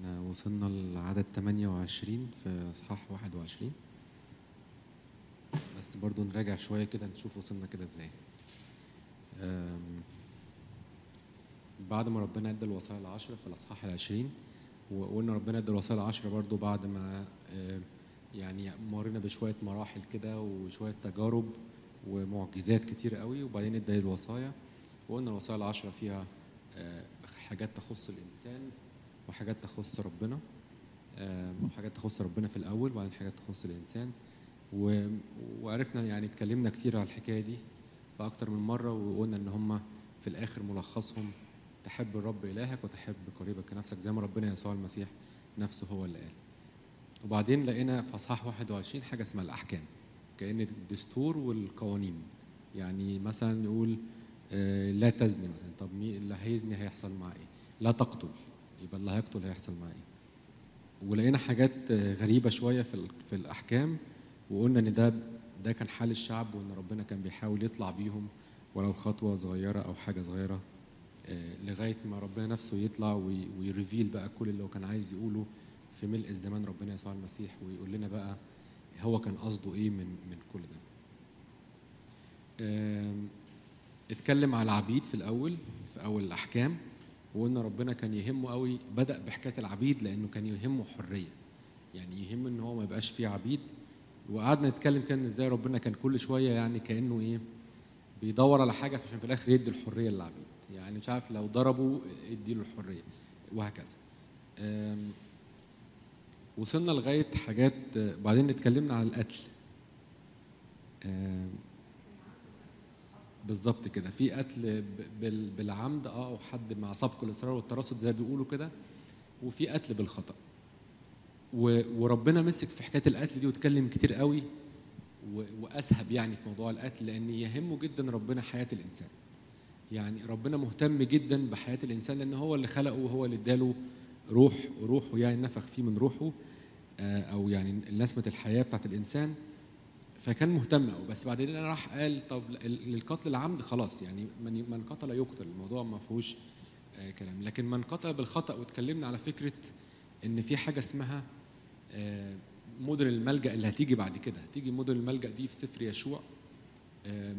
احنا وصلنا لعدد 28 في اصحاح 21 بس برضو نراجع شوية كده نشوف وصلنا كده ازاي أم، بعد ما ربنا ادى الوصايا العشرة في الاصحاح العشرين وقلنا ربنا ادى الوصايا العشرة برضو بعد ما آه، يعني مرينا بشوية مراحل كده وشوية تجارب ومعجزات كتير قوي وبعدين ادى الوصايا وقلنا الوصايا العشرة فيها آه، حاجات تخص الإنسان وحاجات تخص ربنا آه، وحاجات تخص ربنا في الأول وبعدين حاجات تخص الإنسان و- وعرفنا يعني اتكلمنا كتير على الحكاية دي في أكتر من مرة وقلنا إن هم في الآخر ملخصهم تحب الرب إلهك وتحب قريبك كنفسك زي ما ربنا يسوع المسيح نفسه هو اللي قال وبعدين لقينا في أصحاح 21 حاجة اسمها الأحكام كأن الدستور والقوانين يعني مثلا نقول آه، لا تزني مثلا طب مين اللي هيزني هيحصل معاه ايه؟ لا تقتل يبقى اللي هيقتل هيحصل معاه ايه؟ ولقينا حاجات آه، غريبه شويه في ال- في الاحكام وقلنا ان ده ده كان حال الشعب وان ربنا كان بيحاول يطلع بيهم ولو خطوه صغيره او حاجه صغيره آه، لغايه ما ربنا نفسه يطلع وي- ويريفيل بقى كل اللي هو كان عايز يقوله في ملء الزمان ربنا يسوع المسيح ويقول لنا بقى هو كان قصده ايه من من كل ده. آم، اتكلم على العبيد في الاول في اول الاحكام وقلنا ربنا كان يهمه قوي بدا بحكايه العبيد لانه كان يهمه حريه يعني يهم ان هو ما يبقاش فيه عبيد وقعدنا نتكلم كان ازاي ربنا كان كل شويه يعني كانه ايه بيدور على حاجه عشان في الاخر يدي الحريه للعبيد يعني مش عارف لو ضربوا اديله الحريه وهكذا آم، وصلنا لغايه حاجات آه، بعدين اتكلمنا عن القتل آم، بالظبط كده في قتل ب- بال- بالعمد اه او حد مع سبق الاصرار والترصد زي ما بيقولوا كده وفي قتل بالخطا و- وربنا مسك في حكايه القتل دي واتكلم كتير قوي و- واسهب يعني في موضوع القتل لان يهمه جدا ربنا حياه الانسان يعني ربنا مهتم جدا بحياه الانسان لان هو اللي خلقه وهو اللي اداله روح روحه يعني نفخ فيه من روحه آه، او يعني نسمه الحياه بتاعت الانسان فكان مهتم قوي بس بعدين راح قال طب ال- القتل العمد خلاص يعني من من قتل يقتل الموضوع ما فيهوش آه، كلام لكن من قتل بالخطا واتكلمنا على فكره ان في حاجه اسمها آه، مدن الملجا اللي هتيجي بعد كده هتيجي مدن الملجا دي في سفر يشوع آم،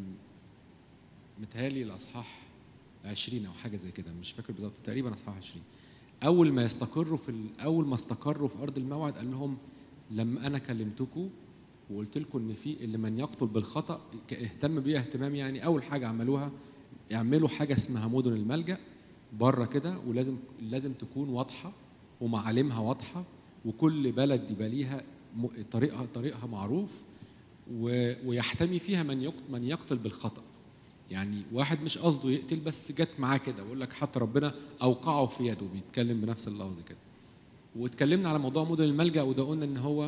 متهيألي الاصحاح 20 او حاجه زي كده مش فاكر بالظبط تقريبا اصحاح 20 اول ما يستقروا في ال- اول ما استقروا في ارض الموعد قال لهم لما انا كلمتكم وقلت لكم ان في اللي من يقتل بالخطا ك- اهتم بيها اهتمام يعني اول حاجه عملوها يعملوا حاجه اسمها مدن الملجا بره كده ولازم لازم تكون واضحه ومعالمها واضحه وكل بلد يبقى ليها م- طريقها طريقها معروف و- ويحتمي فيها من يقتل من يقتل بالخطا يعني واحد مش قصده يقتل بس جت معاه كده بيقول لك حتى ربنا اوقعه في يده بيتكلم بنفس اللفظ كده واتكلمنا على موضوع مدن الملجا وده قلنا ان هو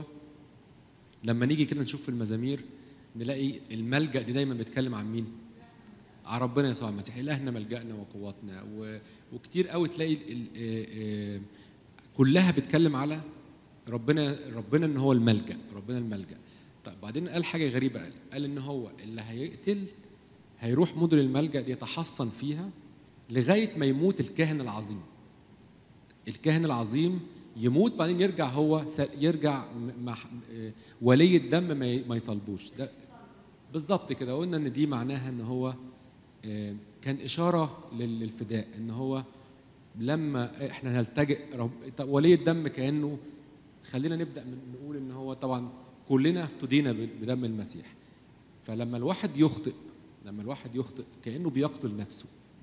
لما نيجي كده نشوف في المزامير نلاقي الملجا دي دايما بيتكلم عن مين؟ على ربنا يسوع المسيح الهنا ملجانا وقوتنا و... وكتير قوي تلاقي ال... آه، آه، كلها بتتكلم على ربنا ربنا ان هو الملجا ربنا الملجا طيب بعدين قال حاجه غريبه قال قال ان هو اللي هيقتل هيروح مدن الملجا دي يتحصن فيها لغايه ما يموت الكاهن العظيم الكاهن العظيم يموت بعدين يرجع هو س- يرجع م- مع آه، ولي الدم ما ي- ما يطالبوش ده بالظبط كده قلنا ان دي معناها ان هو آه، كان اشاره لل- للفداء ان هو لما احنا نلتجئ رب طب ولي الدم كانه خلينا نبدا من نقول ان هو طبعا كلنا افتدينا ب- بدم المسيح فلما الواحد يخطئ لما الواحد يخطئ كانه بيقتل نفسه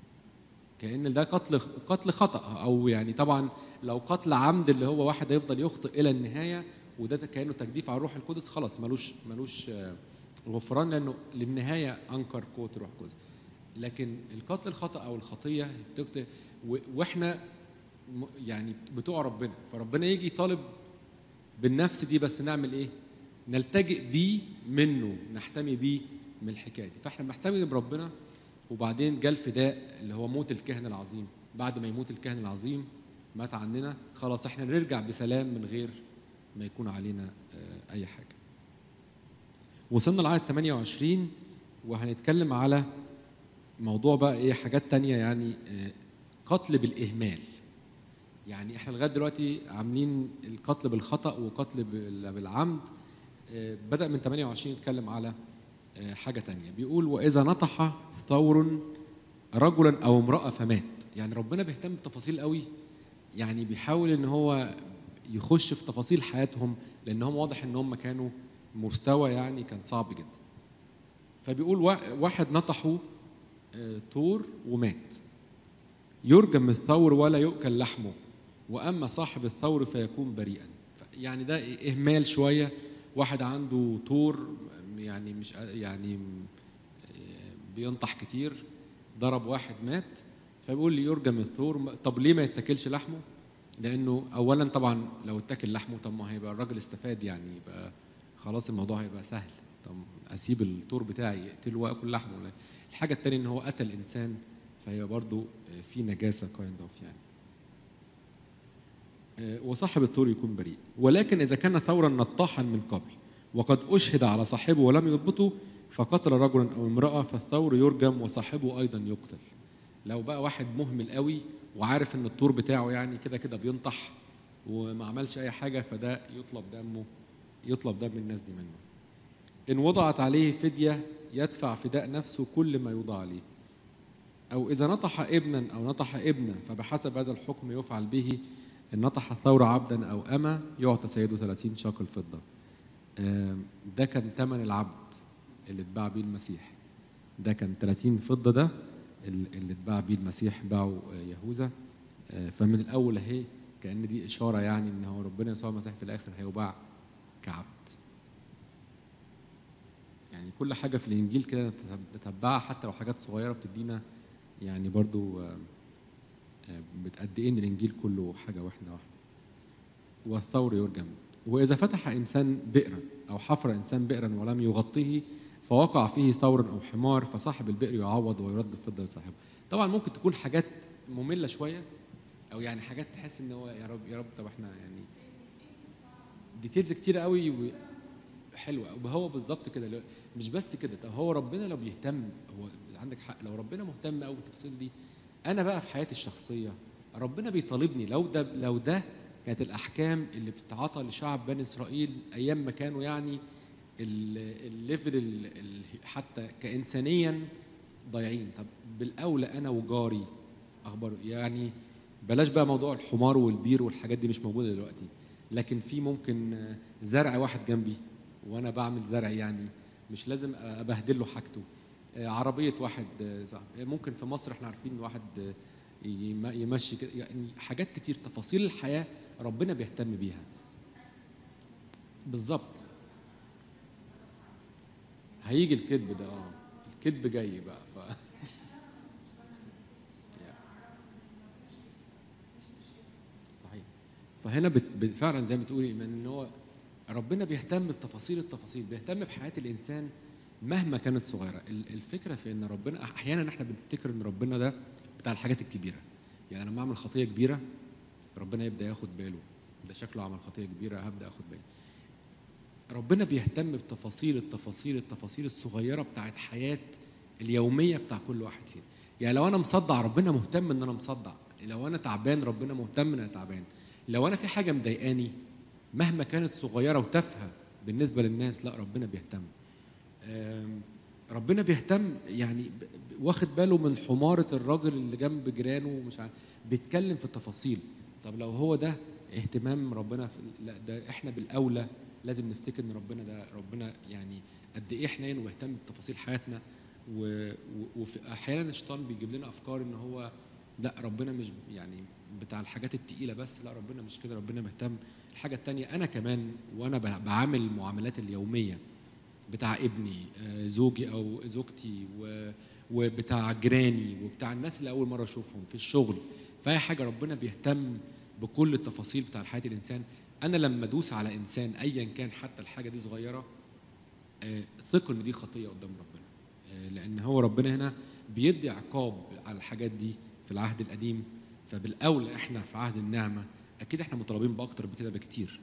كان ده قتل قتل خطا او يعني طبعا لو قتل عمد اللي هو واحد هيفضل يخطئ الى النهايه وده كانه تجديف على الروح القدس خلاص ملوش ملوش آه، غفران لانه للنهايه انكر قوه الروح القدس لكن القتل الخطا او الخطيه بتقت- و- واحنا م- يعني بتوع ربنا فربنا يجي يطالب بالنفس دي بس نعمل ايه نلتجئ بيه منه نحتمي بيه من الحكايه دي فاحنا بنحتمي بربنا وبعدين جاء الفداء اللي هو موت الكاهن العظيم بعد ما يموت الكاهن العظيم مات عننا خلاص احنا نرجع بسلام من غير ما يكون علينا آه، اي حاجه وصلنا لعدد 28 وهنتكلم على موضوع بقى ايه حاجات تانية يعني آه، قتل بالاهمال يعني احنا لغايه دلوقتي عاملين القتل بالخطا وقتل بال- بالعمد آه، بدا من 28 يتكلم على آه، حاجه تانية بيقول واذا نطح ثور رجلا او امراه فمات يعني ربنا بيهتم بالتفاصيل قوي يعني بيحاول ان هو يخش في تفاصيل حياتهم لان هم واضح ان هم كانوا مستوى يعني كان صعب جدا فبيقول وا- واحد نطحه آه، طور ومات يرجم الثور ولا يؤكل لحمه واما صاحب الثور فيكون بريئا ف- يعني ده اهمال شويه واحد عنده طور يعني مش يعني بينطح كتير ضرب واحد مات فبيقول لي يرجم الثور م- طب ليه ما يتاكلش لحمه لانه اولا طبعا لو اتاكل لحمه طب ما هيبقى الراجل استفاد يعني يبقى خلاص الموضوع هيبقى سهل طب اسيب الطور بتاعي يقتله واكل لحمه لا. الحاجه الثانيه ان هو قتل انسان فهي برضو في نجاسه كايند اوف يعني آه، وصاحب الطور يكون بريء ولكن اذا كان ثورا نطاحا من قبل وقد اشهد على صاحبه ولم يضبطه فقتل رجلا او امراه فالثور يرجم وصاحبه ايضا يقتل لو بقى واحد مهمل قوي وعارف ان الطور بتاعه يعني كده كده بينطح وما عملش اي حاجه فده يطلب دمه يطلب دم الناس دي منه ان وضعت عليه فديه يدفع فداء نفسه كل ما يوضع عليه أو إذا نطح ابنا أو نطح ابنة فبحسب هذا الحكم يفعل به إن نطح الثور عبدا أو أما يعطى سيده 30 شاكل فضة آم، ده كان ثمن العبد اللي اتباع بيه المسيح ده كان 30 فضة ده ال- اللي اتباع بيه المسيح باعه آه، يهوذا آه، فمن الأول أهي كأن دي إشارة يعني إن هو ربنا يسوع المسيح في الآخر هيباع كعبد يعني كل حاجة في الإنجيل كده نتبعها حتى لو حاجات صغيرة بتدينا يعني برضو آه، آه، بتقد إيه إن الإنجيل كله حاجة واحدة واحدة والثور يرجم وإذا فتح إنسان بئرا أو حفر إنسان بئرا ولم يغطيه فوقع فيه ثور أو حمار فصاحب البئر يعوض ويرد الفضة لصاحبه طبعا ممكن تكون حاجات مملة شوية أو يعني حاجات تحس إن هو يا رب يا رب طب إحنا يعني ديتيلز كتير قوي و... حلوه هو بالظبط كده لو- مش بس كده طب هو ربنا لو بيهتم هو عندك حق لو ربنا مهتم قوي بالتفاصيل دي انا بقى في حياتي الشخصيه ربنا بيطالبني لو ده لو ده كانت الاحكام اللي بتتعاطى لشعب بني اسرائيل ايام ما كانوا يعني ال- الليفل ال- ال- حتى كانسانيا ضايعين طب بالاولى انا وجاري اخباره إيه؟ يعني بلاش بقى موضوع الحمار والبير والحاجات دي مش موجوده دلوقتي لكن في ممكن آه، زرع واحد جنبي وانا بعمل زرع يعني مش لازم ابهدل له حاجته آه، عربيه واحد آه، صاحب آه، ممكن في مصر احنا عارفين واحد آه، يم- يمشي كده يعني حاجات كتير تفاصيل الحياه ربنا بيهتم بيها بالظبط هيجي الكذب ده اه الكذب جاي بقى ف صحيح فهنا بت... بت- فعلا زي ما بتقولي من ان هو ربنا بيهتم بتفاصيل التفاصيل بيهتم بحياه الانسان مهما كانت صغيره ال- الفكره في ان ربنا احيانا احنا بنفتكر ان ربنا ده بتاع الحاجات الكبيره يعني لما اعمل خطيه كبيره ربنا يبدا ياخد باله ده شكله عمل خطيه كبيره هبدا اخد بالي ربنا بيهتم بتفاصيل التفاصيل التفاصيل الصغيره بتاعت حياه اليوميه بتاع كل واحد فينا يعني لو انا مصدع ربنا مهتم ان انا مصدع لو انا تعبان ربنا مهتم ان انا تعبان لو انا في حاجه مضايقاني مهما كانت صغيره وتافهه بالنسبه للناس لا ربنا بيهتم آم، ربنا بيهتم يعني ب- ب- واخد باله من حمارة الراجل اللي جنب جيرانه ومش عارف بيتكلم في التفاصيل طب لو هو ده اهتمام ربنا في لا ده احنا بالاولى لازم نفتكر ان ربنا ده ربنا يعني قد ايه حنين ويهتم بتفاصيل حياتنا و- و- وفي احيانا الشيطان بيجيب لنا افكار ان هو لا ربنا مش يعني بتاع الحاجات التقيله بس لا ربنا مش كده ربنا مهتم الحاجه التانية انا كمان وانا ب- بعامل المعاملات اليوميه بتاع ابني آه، زوجي او زوجتي و- وبتاع جيراني وبتاع الناس اللي اول مره اشوفهم في الشغل فاي حاجه ربنا بيهتم بكل التفاصيل بتاع حياه الانسان انا لما ادوس على انسان ايا كان حتى الحاجه دي صغيره آه، ثق ان دي خطيه قدام ربنا آه، لان هو ربنا هنا بيدي عقاب على الحاجات دي في العهد القديم فبالاولى احنا في عهد النعمه اكيد احنا مطالبين باكتر بكده بكتير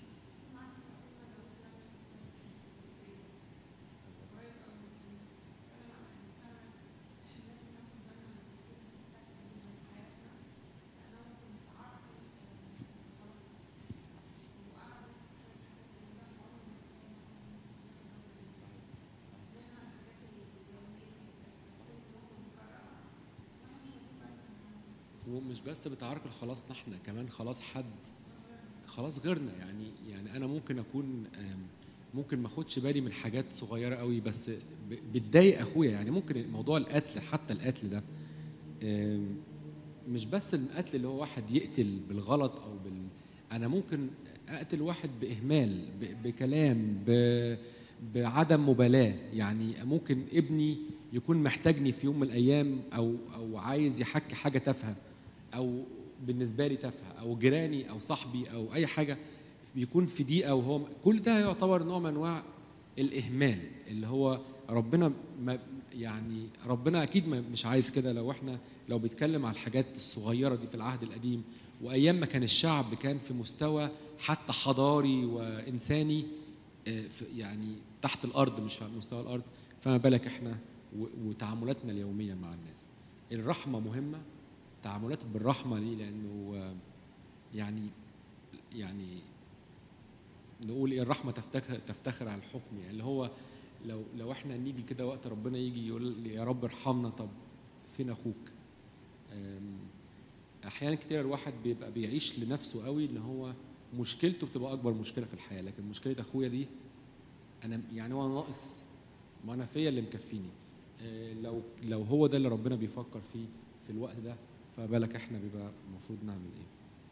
ومش بس بتعرق خلاص احنا كمان خلاص حد خلاص غيرنا يعني يعني انا ممكن اكون آم، ممكن ما اخدش بالي من حاجات صغيره قوي بس ب- بتضايق اخويا يعني ممكن موضوع القتل حتى القتل ده آم، مش بس القتل اللي هو واحد يقتل بالغلط او بال انا ممكن اقتل واحد باهمال ب... بكلام ب... بعدم مبالاه يعني ممكن ابني يكون محتاجني في يوم من الايام او او عايز يحكي حاجه تافهه او بالنسبه لي تافهه او جيراني او صاحبي او اي حاجه بيكون في دقيقه وهو كل ده يعتبر نوع من انواع الاهمال اللي هو ربنا ما يعني ربنا اكيد ما- مش عايز كده لو احنا لو بيتكلم على الحاجات الصغيره دي في العهد القديم وايام ما كان الشعب كان في مستوى حتى حضاري وانساني آه، في- يعني تحت الارض مش في مستوى الارض فما بالك احنا و- وتعاملاتنا اليوميه مع الناس الرحمه مهمه تعاملات بالرحمه ليه لانه آه، يعني يعني نقول ايه الرحمه تفتخر تفتخر على الحكم يعني اللي هو لو لو احنا نيجي كده وقت ربنا يجي يقول لي يا رب ارحمنا طب فين اخوك؟ أم، احيانا كتير الواحد بيبقى بيعيش لنفسه قوي ان هو مشكلته بتبقى اكبر مشكله في الحياه لكن مشكله اخويا دي انا يعني هو ناقص ما انا فيا اللي مكفيني أه، لو لو هو ده اللي ربنا بيفكر فيه في الوقت ده فبالك احنا بيبقى المفروض نعمل ايه؟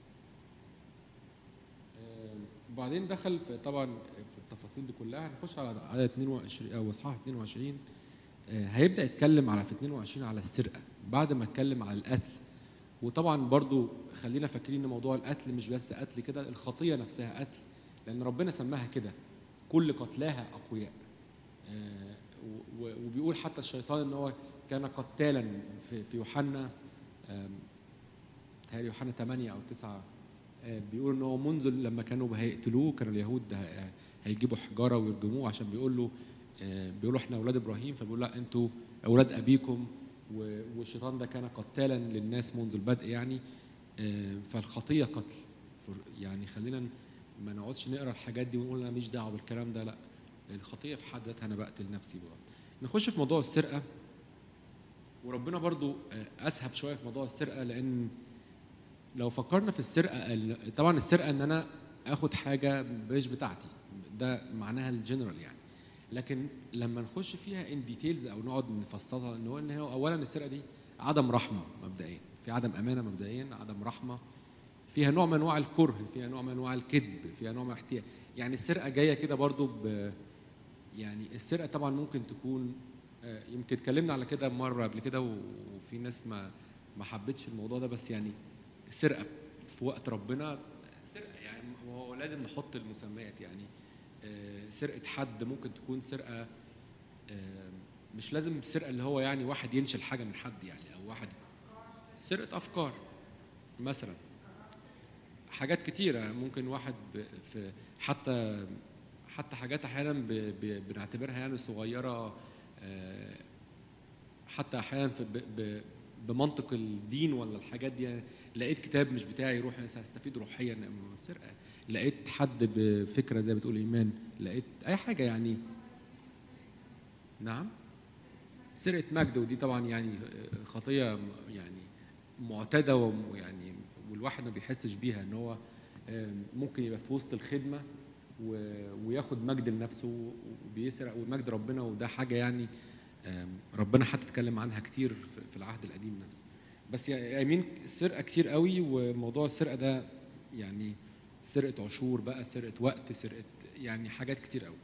آم، وبعدين دخل في طبعا في التفاصيل دي كلها هنخش على عدد 22 او اصحاح 22 آه، هيبدا يتكلم على في 22 على السرقه بعد ما اتكلم على القتل وطبعا برضو خلينا فاكرين ان موضوع القتل مش بس قتل كده الخطيه نفسها قتل لان ربنا سماها كده كل قتلاها اقوياء آه، و- و- وبيقول حتى الشيطان ان هو كان قتالا في في يوحنا آم، بتهيألي يوحنا 8 او 9 آه، بيقول ان هو منذ لما كانوا هيقتلوه كانوا اليهود ده هي- هيجيبوا حجاره ويرجموه عشان بيقول له آه، بيقولوا احنا اولاد ابراهيم فبيقول لا انتوا اولاد ابيكم و- والشيطان ده كان قتالا للناس منذ البدء يعني آه، فالخطيه قتل فر- يعني خلينا ما نقعدش نقرا الحاجات دي ونقول انا ماليش دعوه بالكلام ده لا الخطيه في حد ذاتها انا بقتل نفسي بقى نخش في موضوع السرقه وربنا برضو آه، اسهب شويه في موضوع السرقه لان لو فكرنا في السرقه ال- طبعا السرقه ان انا اخد حاجه مش بتاعتي ده معناها الجنرال يعني لكن لما نخش فيها ان ديتيلز او نقعد نفصلها ان هو ان هو اولا السرقه دي عدم رحمه مبدئيا في عدم امانه مبدئيا عدم رحمه فيها نوع من انواع الكره فيها نوع من انواع الكذب فيها نوع من الاحتيال يعني السرقه جايه كده برضو ب يعني السرقه طبعا ممكن تكون آه، يمكن اتكلمنا على كده مره قبل كده و- وفي ناس ما ما حبتش الموضوع ده بس يعني سرقه في وقت ربنا سرقه يعني هو لازم نحط المسميات يعني آه، سرقه حد ممكن تكون سرقه آه، مش لازم السرقه اللي هو يعني واحد ينشل حاجه من حد يعني او واحد سرقه افكار مثلا حاجات كتيره ممكن واحد ب- في حتى حتى حاجات احيانا ب- ب- بنعتبرها يعني صغيره آه، حتى احيانا في ب- ب- بمنطق الدين ولا الحاجات دي يعني لقيت كتاب مش بتاعي يروح هستفيد روحيا من سرقه لقيت حد بفكره زي بتقول ايمان لقيت اي حاجه يعني نعم سرقه مجد ودي طبعا يعني خطيه يعني معتاده ويعني والواحد ما بيحسش بيها ان هو آم، ممكن يبقى في وسط الخدمه و- وياخد مجد لنفسه وبيسرق ومجد ربنا وده حاجه يعني آم، ربنا حتى اتكلم عنها كتير في- في العهد القديم نفسه بس يا يمين السرقه كتير قوي وموضوع السرقه ده يعني سرقه عشور بقى سرقه وقت سرقه يعني حاجات كتير قوي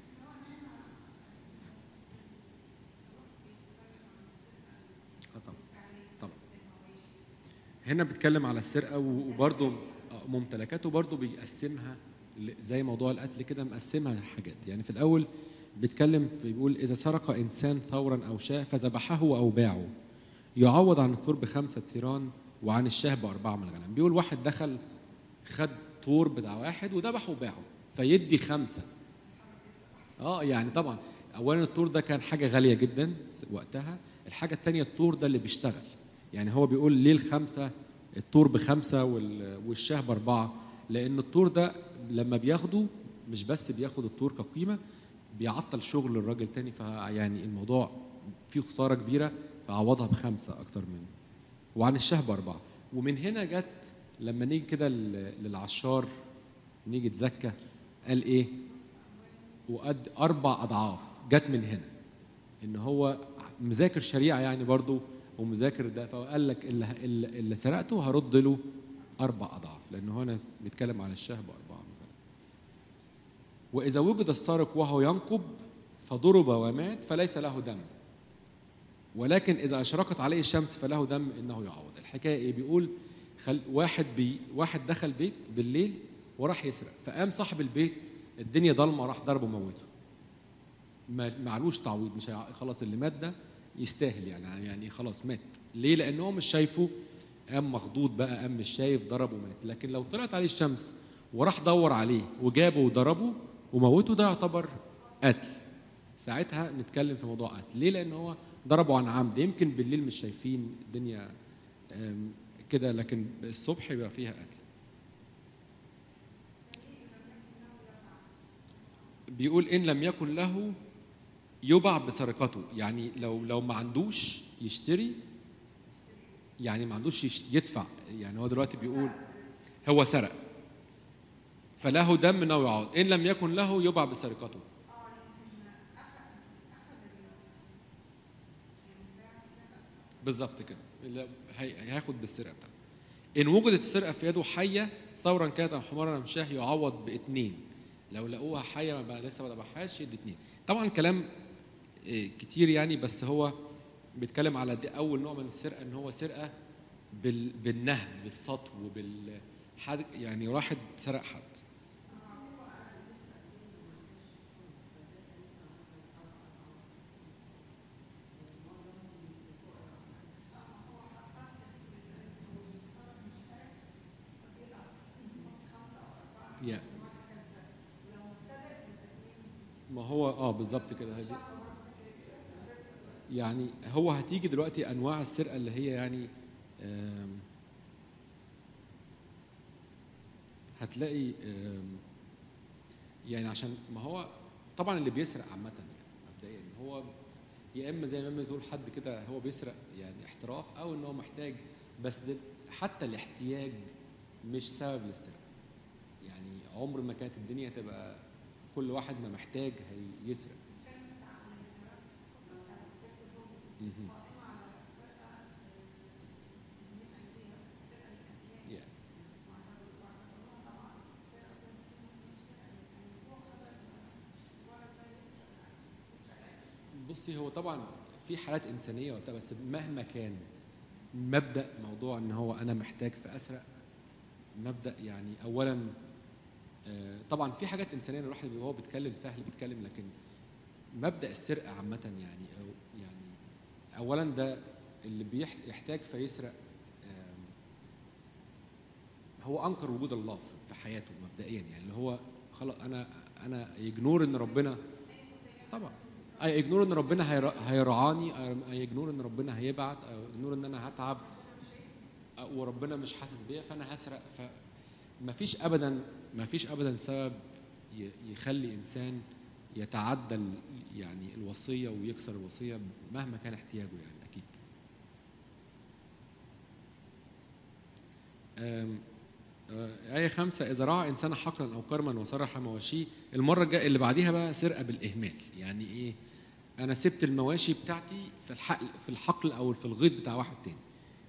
آه طبعا طبعا هنا بيتكلم على السرقه و- وبرضه آه، ممتلكاته برضه بيقسمها ل- زي موضوع القتل كده مقسمها حاجات يعني في الاول بيتكلم في بيقول اذا سرق انسان ثورا او شاة فذبحه او باعه يعوض عن الثور بخمسه ثيران وعن الشاه باربعه من الغنم بيقول واحد دخل خد طور بتاع واحد وذبحه وباعه فيدي خمسه اه يعني طبعا اولا الطور ده كان حاجه غاليه جدا وقتها الحاجه الثانيه الطور ده اللي بيشتغل يعني هو بيقول ليه الخمسه الطور بخمسه وال- والشاه باربعه لان الطور ده لما بياخده مش بس بياخد الطور كقيمه بيعطل شغل الراجل تاني فيعني الموضوع فيه خساره كبيره فعوضها بخمسه اكتر منه وعن الشاه باربعه ومن هنا جت لما نيجي كده لل- للعشار نيجي تزكى قال ايه وقد اربع اضعاف جت من هنا ان هو مذاكر شريعه يعني برضو ومذاكر ده فقال لك اللي, اللي اللي سرقته هرد له اربع اضعاف لان هنا بيتكلم على الشهب اربعه مثلا واذا وجد السارق وهو ينقب فضرب ومات فليس له دم ولكن اذا اشرقت عليه الشمس فله دم انه يعوض الحكايه ايه بيقول خل واحد بي واحد دخل بيت بالليل وراح يسرق فقام صاحب البيت الدنيا ضلمه راح ضربه موته ما معلوش تعويض مش هيع- خلاص اللي مات ده يستاهل يعني يعني خلاص مات ليه لان هو مش شايفه قام مخضوض بقى قام مش شايف ضربه ومات لكن لو طلعت عليه الشمس وراح دور عليه وجابه وضربه وموته ده يعتبر قتل ساعتها نتكلم في موضوع قتل ليه لان هو ضربه عن عمد يمكن بالليل مش شايفين الدنيا أم، كده لكن الصبح يبقى فيها قتل بيقول ان لم يكن له يباع بسرقته يعني لو لو ما عندوش يشتري يعني ما عندوش يشت- يدفع يعني هو دلوقتي بيقول هو سرق فله دم انه يعوض ان لم يكن له يباع بسرقته بالظبط كده اللي هي- هياخد بالسرقه بتاعته ان وجدت السرقه في يده حيه ثورا كانت او حمارا ام شاه يعوض باثنين لو لقوها حيه ما بقى لسه ما ذبحهاش يدي اثنين طبعا كلام إيه، كتير يعني بس هو بيتكلم على دي اول نوع من السرقه ان هو سرقه بال بالنهب بالسطو وبال حد يعني واحد سرق حد يا ما هو اه بالظبط كده هذه يعني هو هتيجي دلوقتي انواع السرقه اللي هي يعني آم، هتلاقي آم، يعني عشان ما هو طبعا اللي بيسرق عامه يعني مبدئيا هو يا اما زي ما بتقول حد كده هو بيسرق يعني احتراف او ان هو محتاج بس ده حتى الاحتياج مش سبب للسرقه يعني عمر ما كانت الدنيا تبقى كل واحد ما محتاج هيسرق مهم. Yeah. بصي هو طبعا في حالات انسانيه وبتاع بس مهما كان مبدا موضوع ان هو انا محتاج فاسرق مبدا يعني اولا آه، طبعا في حاجات انسانيه الواحد وهو بيتكلم سهل بيتكلم لكن مبدا السرقه عامه يعني أو يعني اولا ده اللي بيح- يحتاج فيسرق آم، هو انكر وجود الله في- في حياته مبدئيا يعني اللي هو خلاص انا انا يجنور ان ربنا طبعا اي اجنور ان ربنا هير- هيرعاني اي اجنور ان ربنا هيبعت اي اجنور ان انا هتعب أ- وربنا مش حاسس بيا فانا هسرق فما فيش ابدا ما فيش ابدا سبب ي- يخلي انسان يتعدى ال- يعني الوصيه ويكسر الوصيه مهما كان احتياجه يعني اكيد أم، آه، آية خمسة إذا رعى إنسان حقلا أو كرما وسرح مواشيه المرة الجاية اللي بعديها بقى سرقة بالإهمال يعني إيه أنا سبت المواشي بتاعتي في الحقل في الحقل أو في الغيط بتاع واحد تاني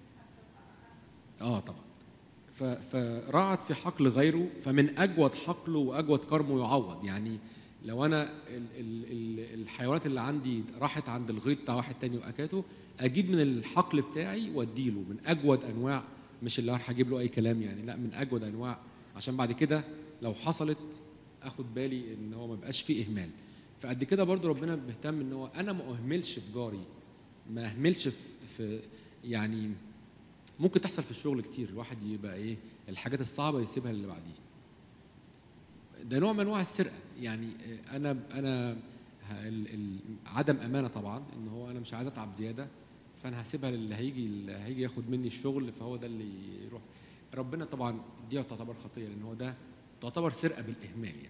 اه طبعا ف- فرعت في حقل غيره فمن اجود حقله واجود كرمه يعوض يعني لو انا ال ال ال الحيوانات اللي عندي راحت عند الغيط بتاع واحد تاني واكلته اجيب من الحقل بتاعي واديله من اجود انواع مش اللي راح اجيب له اي كلام يعني لا من اجود انواع عشان بعد كده لو حصلت اخد بالي ان هو ما بقاش فيه اهمال فقد كده برضو ربنا بيهتم ان هو انا ما اهملش في جاري ما اهملش في, في يعني ممكن تحصل في الشغل كتير الواحد يبقى ايه الحاجات الصعبه يسيبها للي بعديه ده نوع من انواع السرقه يعني آه، انا انا ه- ال- ال- عدم امانه طبعا ان هو انا مش عايز اتعب زياده فانا هسيبها للي هيجي اللي هيجي ياخد مني الشغل فهو ده اللي يروح ربنا طبعا دي تعتبر خطيه لان هو ده تعتبر سرقه بالاهمال يعني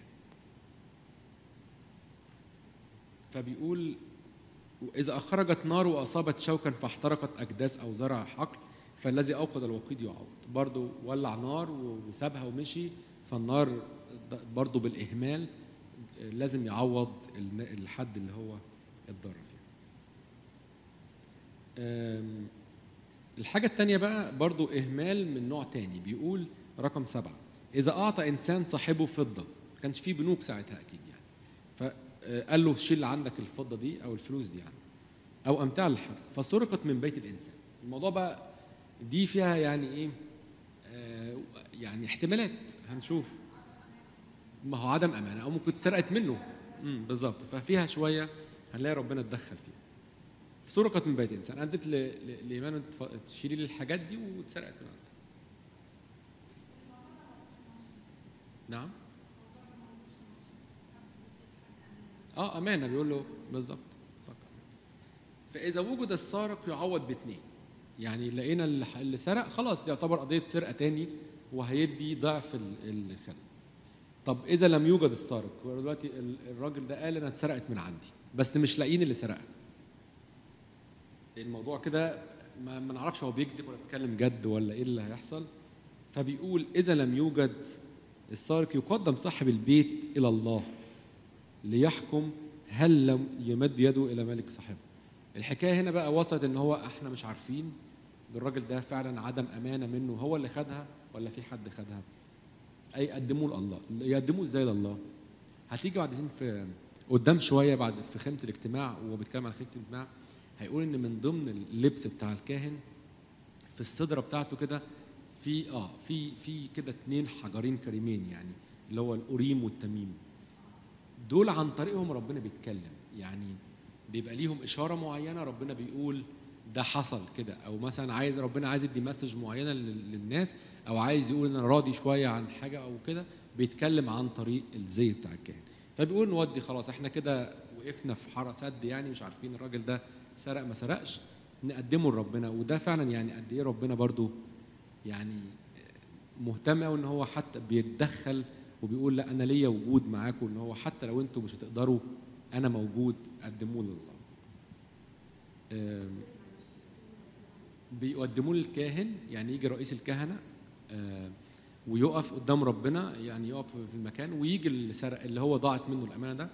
فبيقول وإذا أخرجت نار وأصابت شوكا فاحترقت أكداس أو زرع حقل فالذي اوقد الوقيد يعوض برضه ولع نار وسابها ومشي فالنار برضه بالاهمال لازم يعوض الحد اللي هو اتضرر فيه الحاجة التانية بقى برضو إهمال من نوع تاني بيقول رقم سبعة إذا أعطى إنسان صاحبه فضة ما كانش فيه بنوك ساعتها أكيد يعني فقال له شيل عندك الفضة دي أو الفلوس دي يعني أو أمتع للحبس فسرقت من بيت الإنسان الموضوع بقى دي فيها يعني إيه آه يعني احتمالات هنشوف ما هو عدم أمانة أو ممكن اتسرقت منه امم بالظبط ففيها شوية هنلاقي ربنا اتدخل فيها سرقت من بيت انسان ادت لايمان تشيلي لي الحاجات دي واتسرقت من عندها نعم اه امانه بيقول له بالظبط فاذا وجد السارق يعوض باثنين يعني لقينا اللي سرق خلاص دي يعتبر قضيه سرقه تاني وهيدي ضعف الخل طب اذا لم يوجد السارق دلوقتي الراجل ده قال انا اتسرقت من عندي بس مش لاقيين اللي سرقها الموضوع كده ما, ما نعرفش هو بيكذب ولا بيتكلم جد ولا ايه اللي هيحصل فبيقول اذا لم يوجد السارق يقدم صاحب البيت الى الله ليحكم هل لم يمد يده الى ملك صاحبه الحكايه هنا بقى وصلت ان هو احنا مش عارفين الراجل ده فعلا عدم امانه منه هو اللي خدها ولا في حد خدها اي قدموه لله يقدموه ازاي لله هتيجي بعدين في قدام شويه بعد في خيمه الاجتماع وهو بيتكلم عن خيمه الاجتماع هيقول ان من ضمن اللبس بتاع الكاهن في الصدره بتاعته كده في اه في في كده اتنين حجرين كريمين يعني اللي هو الأوريم والتميم دول عن طريقهم ربنا بيتكلم يعني بيبقى ليهم إشارة معينة ربنا بيقول ده حصل كده أو مثلا عايز ربنا عايز يدي مسج معينة للناس أو عايز يقول إن أنا راضي شوية عن حاجة أو كده بيتكلم عن طريق الزي بتاع الكاهن فبيقول نودي خلاص احنا كده وقفنا في حاره سد يعني مش عارفين الراجل ده سرق ما سرقش نقدمه لربنا وده فعلا يعني قد ايه ربنا برضو يعني مهتم قوي ان هو حتى بيتدخل وبيقول لا انا ليا وجود معاكم ان هو حتى لو انتم مش هتقدروا انا موجود قدموه لله بيقدموه للكاهن يعني يجي رئيس الكهنه ويقف قدام ربنا يعني يقف في المكان ويجي اللي سرق اللي هو ضاعت منه الامانه ده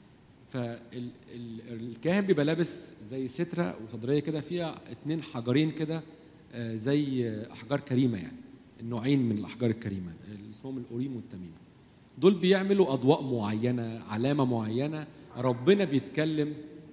فالكاهن بيبقى لابس زي ستره وصدريه كده فيها اتنين حجرين كده زي احجار كريمه يعني النوعين من الاحجار الكريمه اللي اسمهم الاوريم والتميم دول بيعملوا اضواء معينه علامه معينه ربنا بيتكلم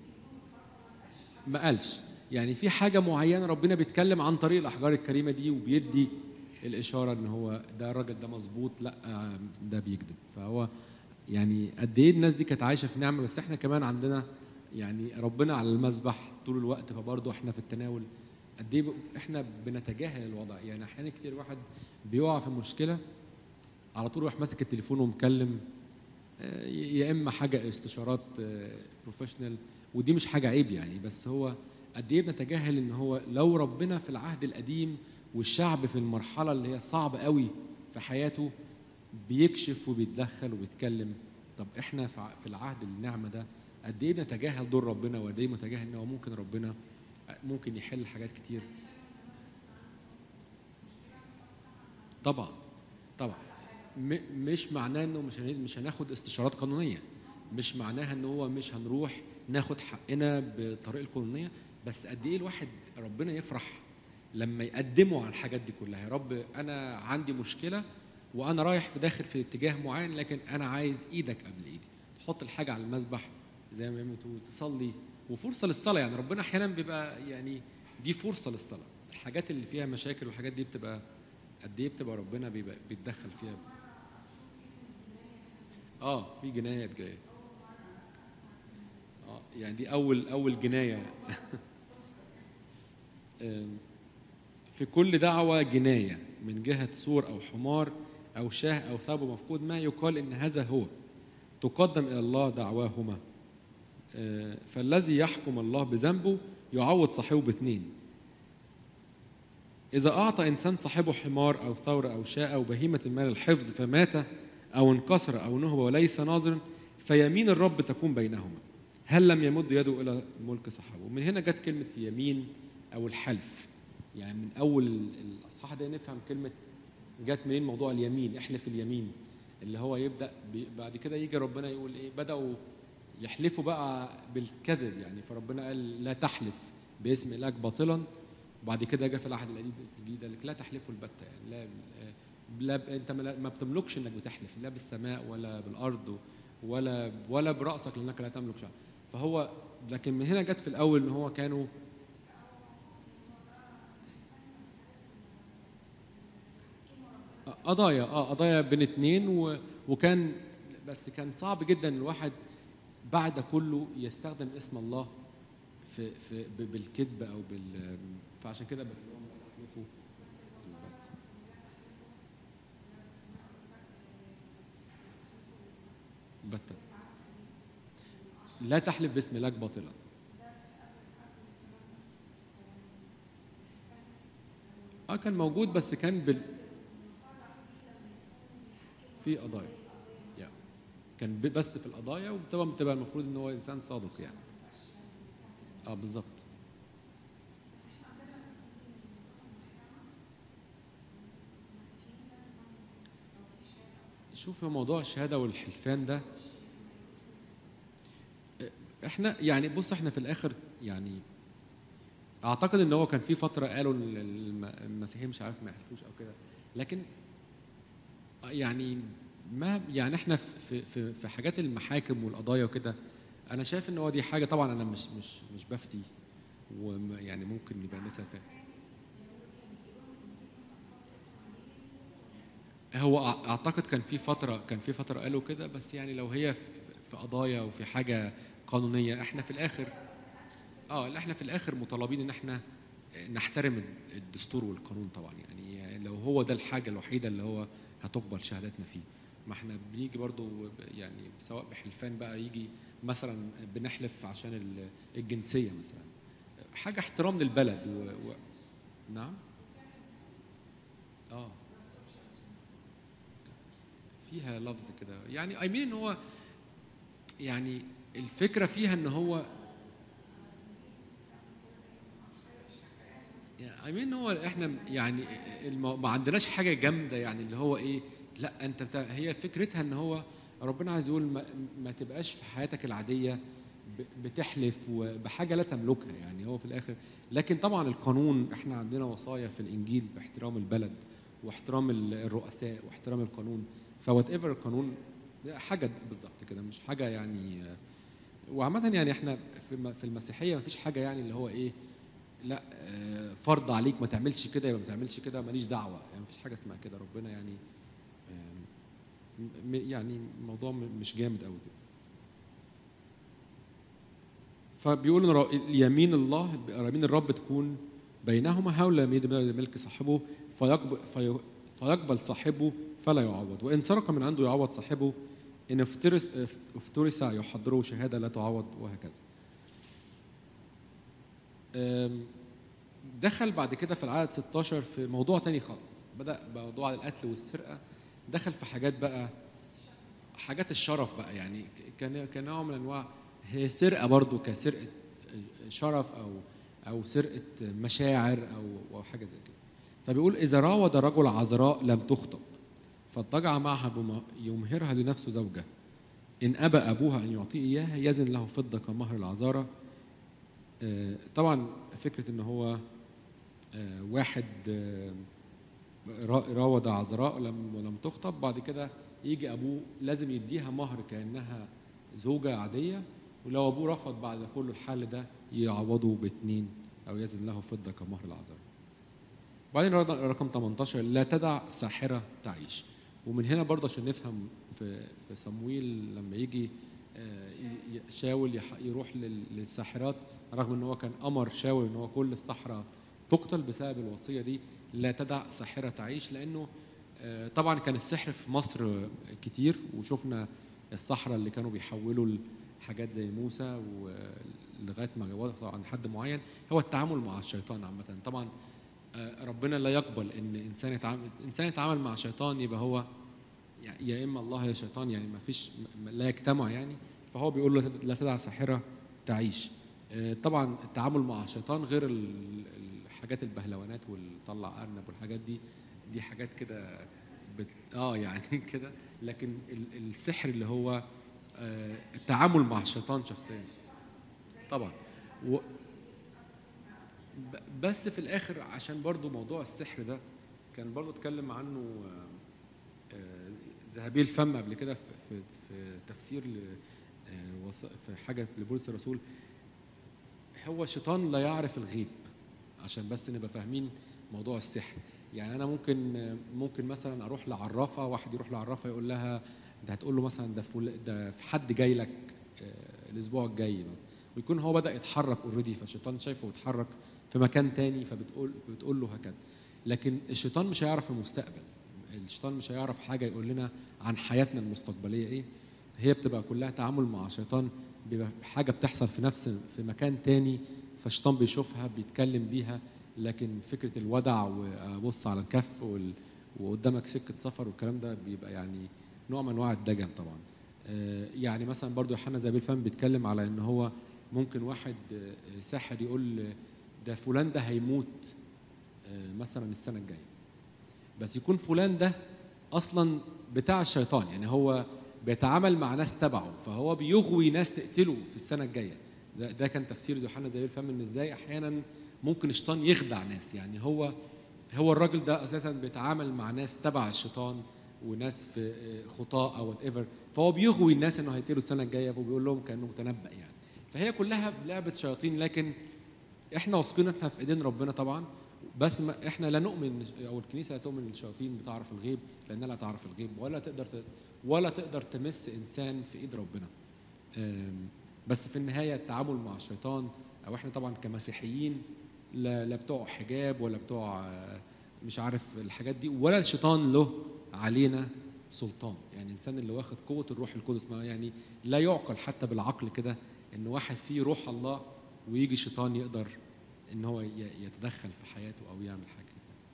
ما قالش يعني في حاجه معينه ربنا بيتكلم عن طريق الاحجار الكريمه دي وبيدي الاشاره ان هو ده الراجل ده مظبوط لا ده بيكذب فهو يعني قد ايه الناس دي كانت عايشه في نعمه بس احنا كمان عندنا يعني ربنا على المذبح طول الوقت فبرضه احنا في التناول قد ايه احنا بنتجاهل الوضع يعني احيانا كتير واحد بيقع في مشكله على طول يروح ماسك التليفون ومكلم يا اما حاجه استشارات بروفيشنال ودي مش حاجه عيب يعني بس هو قد ايه بنتجاهل ان هو لو ربنا في العهد القديم والشعب في المرحله اللي هي صعبه قوي في حياته بيكشف وبيتدخل وبيتكلم طب احنا في العهد النعمه ده قد ايه بنتجاهل دور ربنا وقد ايه بنتجاهل ان هو ممكن ربنا ممكن يحل حاجات كتير طبعا طبعا مش معناه انه مش مش هناخد استشارات قانونيه مش معناها ان هو مش هنروح ناخد حقنا بالطريقه القانونيه بس قد ايه الواحد ربنا يفرح لما يقدموا على الحاجات دي كلها يا رب انا عندي مشكله وانا رايح في داخل في اتجاه معين لكن انا عايز ايدك قبل ايدي تحط الحاجه على المذبح زي ما بتقول تصلي وفرصه للصلاه يعني ربنا احيانا بيبقى يعني دي فرصه للصلاه الحاجات اللي فيها مشاكل والحاجات دي بتبقى قد ايه بتبقى ربنا بيبقى بيتدخل فيها اه في جنايات جايه اه يعني دي اول اول جنايه في كل دعوة جناية من جهة سور أو حمار أو شاه أو ثوب مفقود ما يقال إن هذا هو تقدم إلى الله دعواهما فالذي يحكم الله بذنبه يعوض صاحبه باثنين إذا أعطى إنسان صاحبه حمار أو ثور أو شاء أو بهيمة المال الحفظ فمات أو انكسر أو نهب وليس ناظر فيمين الرب تكون بينهما هل لم يمد يده إلى ملك صاحبه من هنا جت كلمة يمين أو الحلف يعني من اول الاصحاح ده نفهم كلمه جت منين موضوع اليمين احلف اليمين اللي هو يبدا بي- بعد كده يجي ربنا يقول ايه بداوا يحلفوا بقى بالكذب يعني فربنا قال لا تحلف باسم الهك باطلا وبعد كده جه في العهد القديم الجديد قال لك لا تحلفوا البتة يعني لا لا انت ما ما بتملكش انك بتحلف لا بالسماء ولا بالارض ولا ولا براسك لانك لا تملك شيء فهو لكن من هنا جت في الاول ان هو كانوا قضايا اه قضايا بين اتنين و... وكان بس كان صعب جدا الواحد بعد كله يستخدم اسم الله في في ب- بالكذب او بال فعشان كده بقول لهم لا تحلفوا بتة لا تحلف باسم الله باطلا اه كان موجود بس كان بال في قضايا يعني كان ب- بس في القضايا وطبعا بتبقى المفروض ان هو انسان صادق يعني اه بالظبط شوف يا موضوع الشهاده والحلفان ده احنا يعني بص احنا في الاخر يعني اعتقد ان هو كان في فتره قالوا إن الم- المسيحيين مش عارف ما يحلفوش او كده لكن يعني ما يعني احنا في في في حاجات المحاكم والقضايا وكده انا شايف ان هو دي حاجه طبعا انا مش مش مش بفتي ويعني ممكن يبقى الناس فاهم هو أع- اعتقد كان في فتره كان في فتره قالوا كده بس يعني لو هي في- في قضايا وفي حاجه قانونيه احنا في الاخر اه لا احنا في الاخر مطالبين ان احنا نحترم الدستور والقانون طبعا يعني لو هو ده الحاجه الوحيده اللي هو هتقبل شهادتنا فيه ما احنا بنيجي برضو ب- يعني سواء بحلفان بقى يجي مثلا بنحلف عشان ال- الجنسيه مثلا حاجه احترام للبلد و... و... نعم اه فيها لفظ كده يعني اي مين ان هو يعني الفكره فيها ان هو يعني I mean هو احنا يعني المو... ما عندناش حاجه جامده يعني اللي هو ايه لا انت بتاع هي فكرتها ان هو ربنا عايز يقول ما, ما تبقاش في حياتك العاديه ب- بتحلف وبحاجه لا تملكها يعني هو في الاخر لكن طبعا القانون احنا عندنا وصايا في الانجيل باحترام البلد واحترام ال- الرؤساء واحترام القانون فوات ايفر القانون ده حاجه بالظبط كده مش حاجه يعني وعامة يعني احنا في م- في المسيحية ما فيش حاجة يعني اللي هو ايه لا آه، فرض عليك ما تعملش كده يبقى ما تعملش كده ماليش دعوة يعني ما فيش حاجة اسمها كده ربنا يعني آم، م- يعني الموضوع م- مش جامد قوي كده فبيقول ان ر- يمين الله يمين الرب تكون بينهما حول يمين ملك صاحبه فيقبل, في فيقبل صاحبه فلا يعوض وان سرق من عنده يعوض صاحبه ان افترس افترس يحضره شهاده لا تعوض وهكذا أم، دخل بعد كده في العدد 16 في موضوع تاني خالص بدا موضوع القتل والسرقه دخل في حاجات بقى حاجات الشرف بقى يعني كان كنوع من انواع هي سرقه برضو كسرقه شرف او او سرقه مشاعر او او حاجه زي كده فبيقول اذا راود رجل عذراء لم تخطب فاضطجع معها بما يمهرها لنفسه زوجه ان ابى ابوها ان يعطيه اياها يزن له فضه كمهر العذاره آه، طبعا فكره ان هو آه، واحد آه، را- راود عذراء لم ولم تخطب بعد كده يجي ابوه لازم يديها مهر كانها زوجه عاديه ولو ابوه رفض بعد كل الحل ده يعوضه باتنين او يزن له فضه كمهر العذراء بعدين رقم- رقم 18 لا تدع ساحره تعيش ومن هنا برضه عشان نفهم في في صمويل لما يجي آه، ي- ي- شاول يح- يروح لل- للساحرات رغم ان هو كان امر شاول ان هو كل الصحراء تقتل بسبب الوصيه دي لا تدع ساحره تعيش لانه آه، طبعا كان السحر في مصر كتير وشفنا الصحراء اللي كانوا بيحولوا حاجات زي موسى ولغايه ما وصلوا عند حد معين هو التعامل مع الشيطان عامه طبعا آه، ربنا لا يقبل ان انسان يتعامل انسان يتعامل مع شيطان يبقى هو يع- يا اما الله يا شيطان يعني ما فيش م- لا يجتمع يعني فهو بيقول له لا تدع ساحره تعيش آه، طبعا التعامل مع الشيطان غير ال- الحاجات البهلوانات والطلع ارنب والحاجات دي دي حاجات كده بت... اه يعني كده لكن ال- السحر اللي هو آه، التعامل مع الشيطان شخصيا طبعا و... ب- بس في الاخر عشان برضو موضوع السحر ده كان برضو اتكلم عنه آه، آه، ذهبي الفم قبل كده في, في, في تفسير ل... آه، وص- في حاجه لبولس الرسول هو الشيطان لا يعرف الغيب عشان بس نبقى فاهمين موضوع السحر يعني انا ممكن ممكن مثلا اروح لعرافه واحد يروح لعرافه يقول لها ده هتقول له مثلا ده فل... ده في حد جاي لك آه، الاسبوع الجاي مثلا ويكون هو بدا يتحرك اوريدي فالشيطان شايفه يتحرك في مكان تاني فبتقول بتقول له هكذا لكن الشيطان مش هيعرف المستقبل الشيطان مش هيعرف حاجه يقول لنا عن حياتنا المستقبليه ايه هي بتبقى كلها تعامل مع الشيطان بيبقى حاجه بتحصل في نفس في مكان تاني فالشيطان بيشوفها بيتكلم بيها لكن فكره الودع وابص على الكف وال... وقدامك سكه سفر والكلام ده بيبقى يعني نوع من انواع الدجل طبعا آه، يعني مثلا برضو يوحنا زابيل فهم بيتكلم على ان هو ممكن واحد آه، ساحر يقول آه، ده فلان ده هيموت آه، مثلا السنه الجايه بس يكون فلان ده اصلا بتاع الشيطان يعني هو بيتعامل مع ناس تبعه فهو بيغوي ناس تقتله في السنه الجايه ده, ده كان تفسير يوحنا زي الفم ان ازاي احيانا ممكن الشيطان يخدع ناس يعني هو هو الراجل ده اساسا بيتعامل مع ناس تبع الشيطان وناس في خطاء او وات ايفر فهو بيغوي الناس انه هيطيروا السنه الجايه وبيقول لهم كانه متنبأ يعني فهي كلها لعبه شياطين لكن احنا واثقين احنا في ايدين ربنا طبعا بس ما احنا لا نؤمن او الكنيسه لا تؤمن ان الشياطين بتعرف الغيب لانها لا تعرف الغيب ولا تقدر ت- ولا تقدر تمس انسان في ايد ربنا أم، بس في النهايه التعامل مع الشيطان او احنا طبعا كمسيحيين لا, لا بتوع حجاب ولا بتوع آه، مش عارف الحاجات دي ولا الشيطان له علينا سلطان يعني الانسان اللي واخد قوه الروح القدس ما يعني لا يعقل حتى بالعقل كده ان واحد فيه روح الله ويجي شيطان يقدر ان هو ي- يتدخل في حياته او يعمل حاجه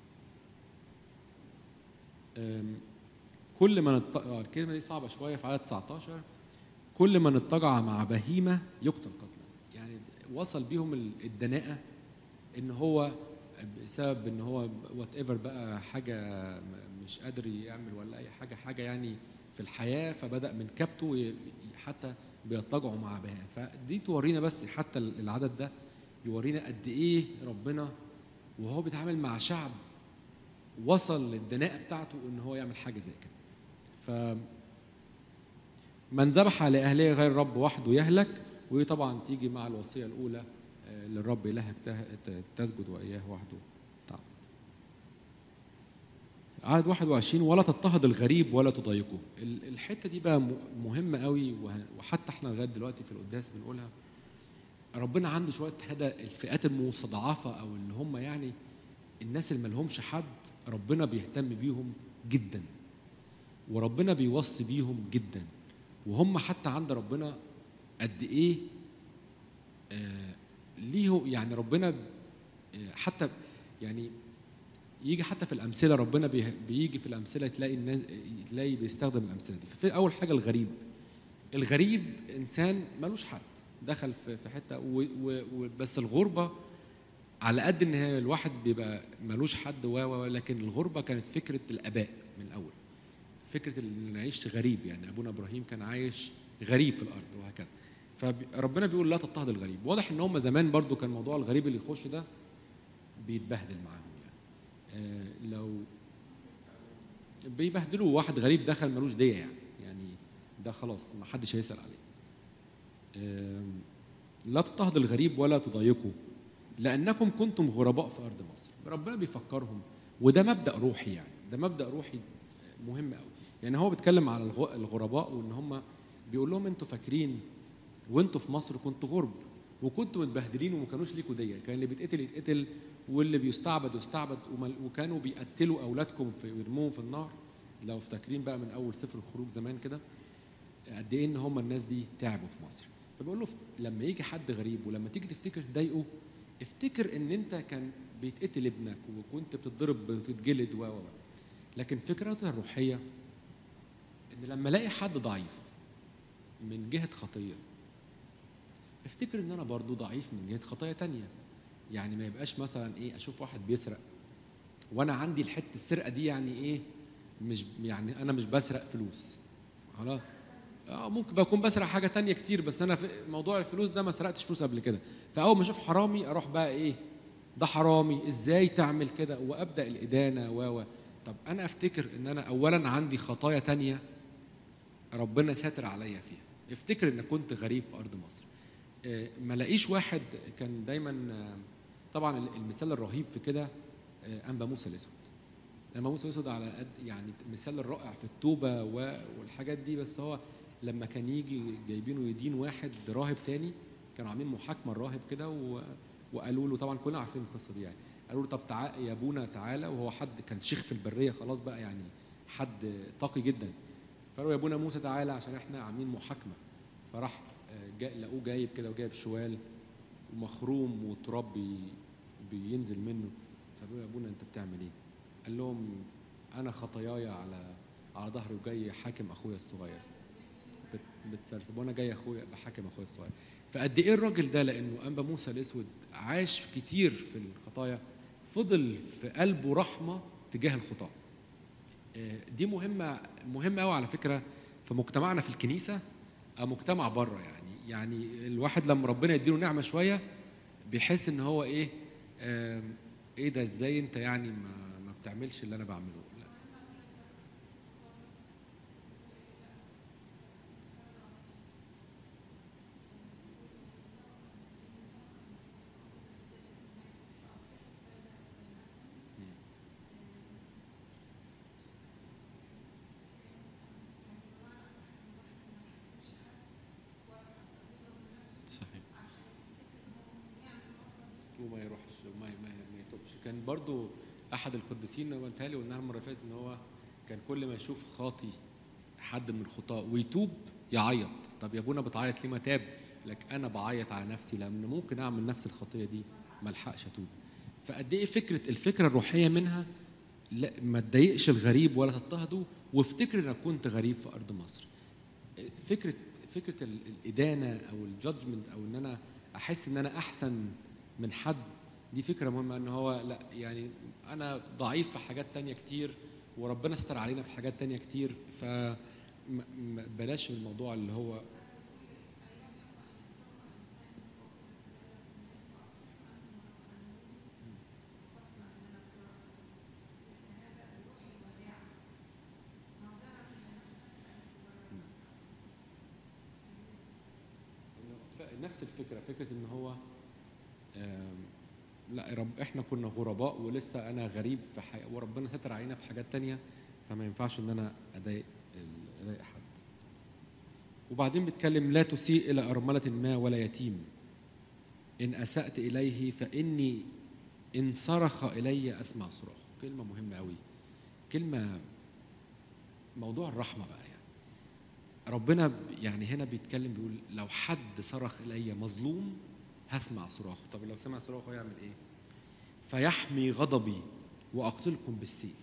كده. أم، كل من ات- آه، الكلمه دي صعبه شويه في عدد 19 كل من اضطجع مع بهيمه يقتل قتلا يعني وصل بيهم ال- الدناءه ان هو بسبب ان هو وات ايفر بقى حاجه م- مش قادر يعمل ولا اي حاجه حاجه يعني في الحياه فبدا من كبته ي- حتى بيضطجعوا مع بهائم فدي تورينا بس حتى العدد ده يورينا قد ايه ربنا وهو بيتعامل مع شعب وصل للدناءة بتاعته ان هو يعمل حاجه زي كده ف من ذبح لأهله غير الرب وحده يهلك ودي طبعا تيجي مع الوصية الأولى آه، للرب إلهك ته- ت- تسجد وإياه وحده تعبد عدد 21 ولا تضطهد الغريب ولا تضايقه ال- الحتة دي بقى م- مهمة قوي وه- وحتى احنا لغاية دلوقتي في القداس بنقولها ربنا عنده شوية هذا الفئات المستضعفة أو اللي هم يعني الناس اللي ملهمش حد ربنا بيهتم بيهم جدا وربنا بيوصي بيهم جدا وهم حتى عند ربنا قد ايه آه ليه يعني ربنا آه، حتى يعني يجي حتى في الامثله ربنا بيه- بيجي في الامثله تلاقي الناس تلاقي بيستخدم الامثله دي ففي اول حاجه الغريب الغريب انسان ملوش حد دخل في في حته و- و- و- بس الغربه على قد ان هي الواحد بيبقى ملوش حد و و- لكن الغربه كانت فكره الاباء من الاول فكره ان نعيش غريب يعني ابونا ابراهيم كان عايش غريب في الارض وهكذا فربنا بيقول لا تضطهد الغريب واضح ان هم زمان برضو كان موضوع الغريب اللي يخش ده بيتبهدل معاهم يعني آه لو بيبهدلوا واحد غريب دخل ملوش ديه يعني يعني ده خلاص ما حدش هيسال عليه آم، لا تضطهد الغريب ولا تضايقه لانكم كنتم غرباء في ارض مصر ربنا بيفكرهم وده مبدا روحي يعني ده مبدا روحي مهم قوي يعني هو بيتكلم على الغ- الغرباء وان هم بيقول لهم انتوا فاكرين وانتوا في مصر كنتوا غرب وكنتوا متبهدلين وما كانوش ليكوا ديه كان اللي بيتقتل يتقتل واللي بيستعبد يستعبد ومل- وكانوا بيقتلوا اولادكم في ويرموهم في النار لو فاكرين بقى من اول سفر الخروج زمان كده قد ايه ان هم الناس دي تعبوا في مصر فبقول له لما يجي حد غريب ولما تيجي تفتكر تضايقه افتكر ان انت كان بيتقتل ابنك وكنت بتتضرب وتتجلد و و و. لكن فكرتها الروحيه ان لما الاقي حد ضعيف من جهه خطيه افتكر ان انا برضو ضعيف من جهه خطايا تانية يعني ما يبقاش مثلا ايه اشوف واحد بيسرق وانا عندي الحته السرقه دي يعني ايه مش يعني انا مش بسرق فلوس خلاص اه ممكن بكون بسرق حاجه تانية كتير بس انا في موضوع الفلوس ده ما سرقتش فلوس قبل كده فاول ما اشوف حرامي اروح بقى ايه ده حرامي ازاي تعمل كده وابدا الادانه و و طب انا افتكر ان انا اولا عندي خطايا تانية ربنا ساتر عليا فيها افتكر ان كنت غريب في ارض مصر آه، ما لاقيش واحد كان دايما آه، طبعا المثال الرهيب في كده آه، انبا موسى الاسود انبا موسى الاسود على قد يعني مثال الرائع في التوبه و- والحاجات دي بس هو لما كان يجي جايبينه يدين واحد راهب تاني كانوا عاملين محاكمه الراهب كده و- وقالوا له طبعا كلنا عارفين القصه دي يعني قالوا له طب تعال يا ابونا تعالى وهو حد كان شيخ في البريه خلاص بقى يعني حد تقي جدا فقالوا يا ابونا موسى تعالى عشان احنا عاملين محاكمه فراح آه، جا لقوه جايب كده وجايب شوال ومخروم وتراب بي- بينزل منه فقالوا له يا ابونا انت بتعمل ايه؟ قال لهم انا خطاياي على على ظهري وجاي حاكم اخويا الصغير بت- بتسرسب وانا جاي اخويا بحاكم اخويا الصغير فقد ايه الراجل ده لانه انبا موسى الاسود عاش كتير في الخطايا فضل في قلبه رحمه تجاه الخطاه آه، دي مهمه مهمه قوي على فكره في مجتمعنا في الكنيسه او مجتمع بره يعني يعني الواحد لما ربنا يديله نعمه شويه بيحس ان هو ايه آم، ايه ده ازاي انت يعني ما ما بتعملش اللي انا بعمله لا صحيح وما يروحش وما ما, ما يتوبش كان برضو احد القديسين انا متهيألي قلناها المره اللي فاتت ان هو كان كل ما يشوف خاطي حد من الخطاة ويتوب يعيط طب يا ابونا بتعيط ليه ما تاب لك انا بعيط على نفسي لان ممكن اعمل نفس الخطيه دي ما الحقش اتوب فقد ايه فكره الفكره الروحيه منها لا ما تضايقش الغريب ولا تضطهده وافتكر انك كنت غريب في ارض مصر فكره فكره ال- الادانه او الجادجمنت او ان انا احس ان انا احسن من حد دي فكره مهمه ان هو لا يعني انا ضعيف في حاجات تانية كتير وربنا استر علينا في حاجات تانية كتير ف م- م- بلاش الموضوع اللي هو ف- نفس الفكره فكره ان هو آم، لا يا رب احنا كنا غرباء ولسه انا غريب في حي... وربنا ستر علينا في حاجات تانية فما ينفعش ان انا اضايق ال- اضايق حد وبعدين بيتكلم لا تسيء الى ارمله ما ولا يتيم ان اسات اليه فاني ان صرخ الي اسمع صراخه كلمه مهمه قوي كلمه موضوع الرحمه بقى يعني ربنا ب- يعني هنا بيتكلم بيقول لو حد صرخ الي مظلوم هسمع صراخه طب لو سمع صراخه يعمل ايه فيحمي غضبي واقتلكم بالسيف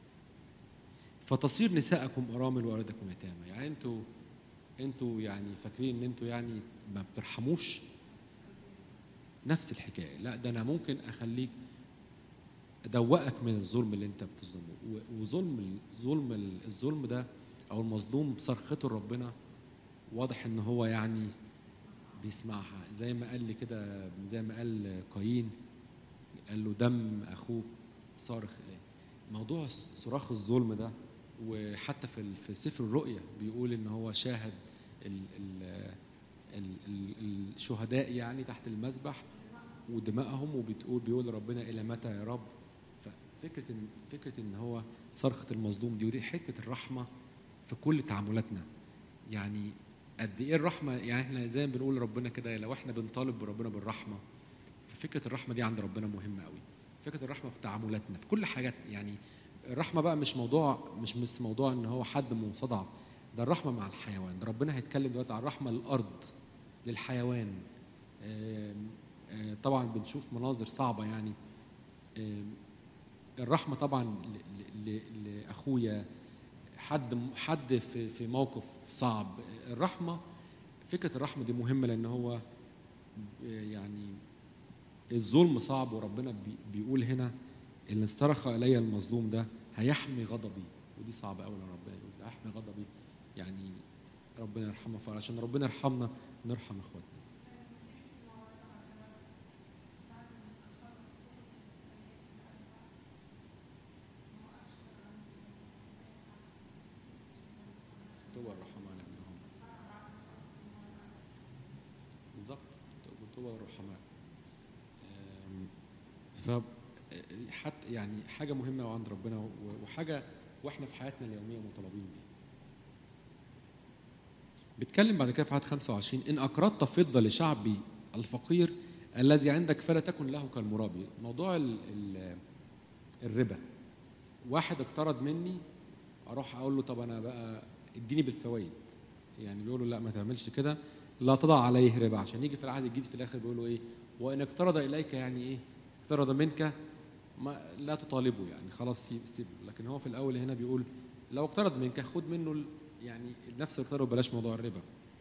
فتصير نساءكم ارامل واولادكم يتامى يعني انتوا انتوا يعني فاكرين ان انتوا يعني ما بترحموش نفس الحكايه لا ده انا ممكن اخليك ادوقك من الظلم اللي انت بتظلمه و- وظلم الظلم الظلم ده او المظلوم بصرخته لربنا واضح ان هو يعني بيسمعها زي ما قال لي كده زي ما قال قايين قال له دم اخوك صارخ اليه موضوع صراخ الظلم ده وحتى في ال- في سفر الرؤيا بيقول ان هو شاهد ال ال ال ال الشهداء يعني تحت المذبح ودمائهم وبتقول بيقول ربنا الى متى يا رب ففكره ان فكره ان هو صرخه المظلوم دي ودي حته الرحمه في كل تعاملاتنا يعني قد ايه الرحمه يعني احنا زي ما بنقول ربنا كده لو احنا بنطالب بربنا بالرحمه ففكره الرحمه دي عند ربنا مهمه قوي فكره الرحمه في تعاملاتنا في كل حاجات يعني الرحمه بقى مش موضوع مش بس موضوع ان هو حد مستضعف ده الرحمه مع الحيوان ده ربنا هيتكلم دلوقتي عن الرحمه للارض للحيوان آم، آه، طبعا بنشوف مناظر صعبه يعني آم، الرحمه طبعا ل- ل- ل- لاخويا حد حد في في موقف صعب الرحمه فكره الرحمه دي مهمه لان هو يعني الظلم صعب وربنا بي بيقول هنا اللي استرخى الي المظلوم ده هيحمي غضبي ودي صعبه قوي لما ربنا يقول هيحمي غضبي يعني ربنا يرحمه فعشان ربنا يرحمنا نرحم اخواتنا توبة الرحماء لأنهم بالظبط توبة الرحماء أم، ف حتى يعني حاجة مهمة عند ربنا و- وحاجة واحنا في حياتنا اليومية مطالبين بيها. بيتكلم بعد كده في عدد 25 إن أقرضت فضة لشعبي الفقير الذي عندك فلا تكن له كالمرابي موضوع ال ال الربا واحد اقترض مني اروح اقول له طب انا بقى اديني بالفوائد يعني بيقول له لا ما تعملش كده لا تضع عليه ربا عشان يجي في العهد الجديد في الاخر بيقول له ايه وان اقترض اليك يعني ايه اقترض منك ما لا تطالبه يعني خلاص سيب سيبه لكن هو في الاول هنا بيقول لو اقترض منك خد منه ال- يعني نفس الاقتراض وبلاش موضوع الربا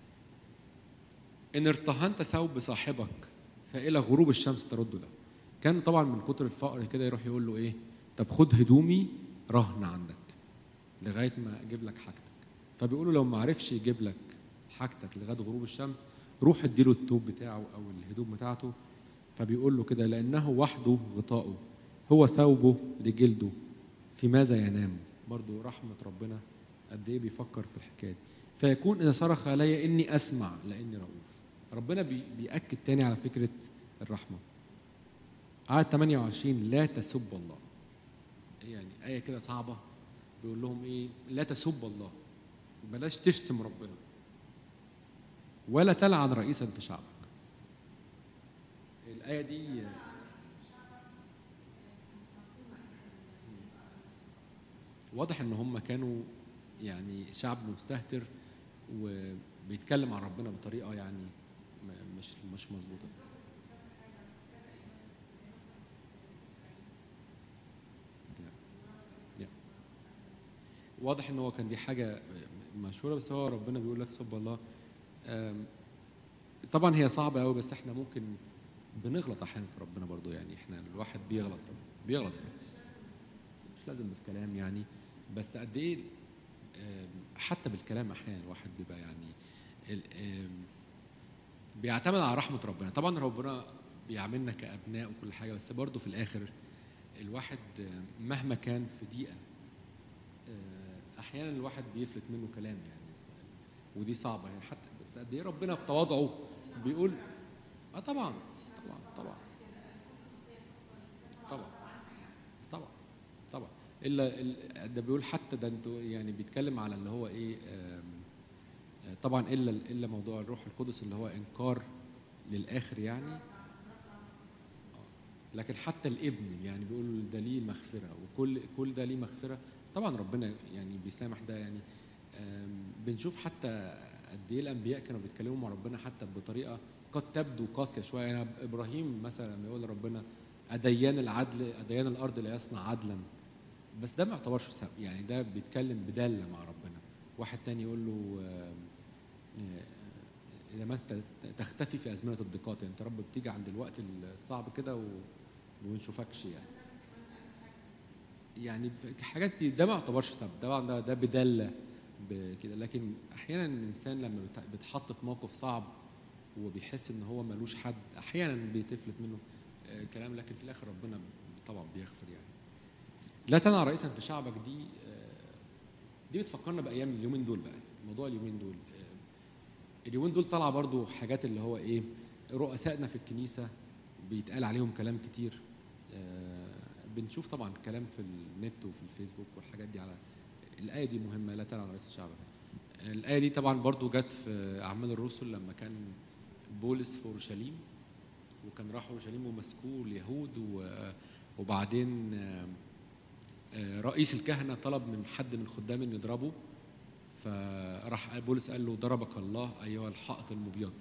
ان ارتهنت ثوب صاحبك فالى غروب الشمس ترد له كان طبعا من كتر الفقر كده يروح يقول له ايه طب خد هدومي رهن عندك لغايه ما اجيب لك حاجتك فبيقولوا لو ما عرفش يجيب لك حاجتك لغايه غروب الشمس روح اديله التوب بتاعه او الهدوم بتاعته فبيقول له كده لانه وحده غطاؤه هو ثوبه لجلده في ماذا ينام برضو رحمه ربنا قد ايه بيفكر في الحكايه دي فيكون اذا صرخ علي اني اسمع لاني رؤوف ربنا بي بياكد تاني على فكره الرحمه آية 28 لا تسب الله يعني آية كده صعبة بيقول لهم إيه لا تسب الله بلاش تشتم ربنا ولا تلعن رئيسا في شعبك الآية دي واضح ان هم كانوا يعني شعب مستهتر وبيتكلم عن ربنا بطريقه يعني م- مش مش مظبوطه Yeah. Yeah. واضح ان هو كان دي حاجه مشهوره بس هو ربنا بيقول لا تسب الله آم، طبعا هي صعبه قوي بس احنا ممكن بنغلط احيانا في ربنا برضو يعني احنا الواحد بيغلط بيغلط فيه مش لازم بالكلام يعني بس قد ايه آم، حتى بالكلام احيانا الواحد بيبقى يعني ال- آم، بيعتمد على رحمه ربنا طبعا ربنا بيعاملنا كابناء وكل حاجه بس برضه في الاخر الواحد آم، مهما كان في ضيقه آه، احيانا الواحد بيفلت منه كلام يعني ودي صعبه يعني حتى بس قد ايه ربنا في تواضعه بيقول اه طبعا طبعا طبعا طبعا طبعا طبعا الا ال- ده بيقول حتى ده انتوا يعني بيتكلم على اللي هو ايه آم، آه، طبعا الا الا موضوع الروح القدس اللي هو انكار للاخر يعني لكن حتى الابن يعني بيقول ده ليه مغفره وكل كل ده ليه مغفره طبعا ربنا يعني بيسامح ده يعني آم، بنشوف حتى قد ايه الانبياء كانوا بيتكلموا مع ربنا حتى بطريقه قد تبدو قاسيه شويه يعني ابراهيم مثلا لما يقول لربنا اديان العدل اديان الارض لا يصنع عدلا بس ده ما يعتبرش سبب يعني ده بيتكلم بداله مع ربنا واحد تاني يقول له آم، آه، اذا ما انت تختفي في ازمنه الضيقات يعني انت رب بتيجي عند الوقت الصعب كده و- وما بنشوفكش يعني يعني في حاجات كتير ده ما يعتبرش سبب طبعا ده ده بداله بكده لكن احيانا الانسان لما بت- بيتحط في موقف صعب وبيحس ان هو ملوش حد احيانا بيتفلت منه آه، كلام لكن في الاخر ربنا طبعا بيغفر يعني لا تنع رئيسا في شعبك دي آه، دي بتفكرنا بايام اليومين دول بقى موضوع اليومين دول آه، اليومين دول طالعه برضو حاجات اللي هو ايه رؤسائنا في الكنيسه بيتقال عليهم كلام كتير آه، بنشوف طبعا كلام في النت وفي الفيسبوك والحاجات دي على الايه دي مهمه لا تنع رئيس الشعب الايه دي طبعا برضو جت في اعمال الرسل لما كان بولس في اورشليم وكان راح اورشليم ومسكوه اليهود و- وبعدين آه، آه، رئيس الكهنه طلب من حد من خدام انه يضربه فراح قال- بولس قال له ضربك الله ايها الحائط المبيض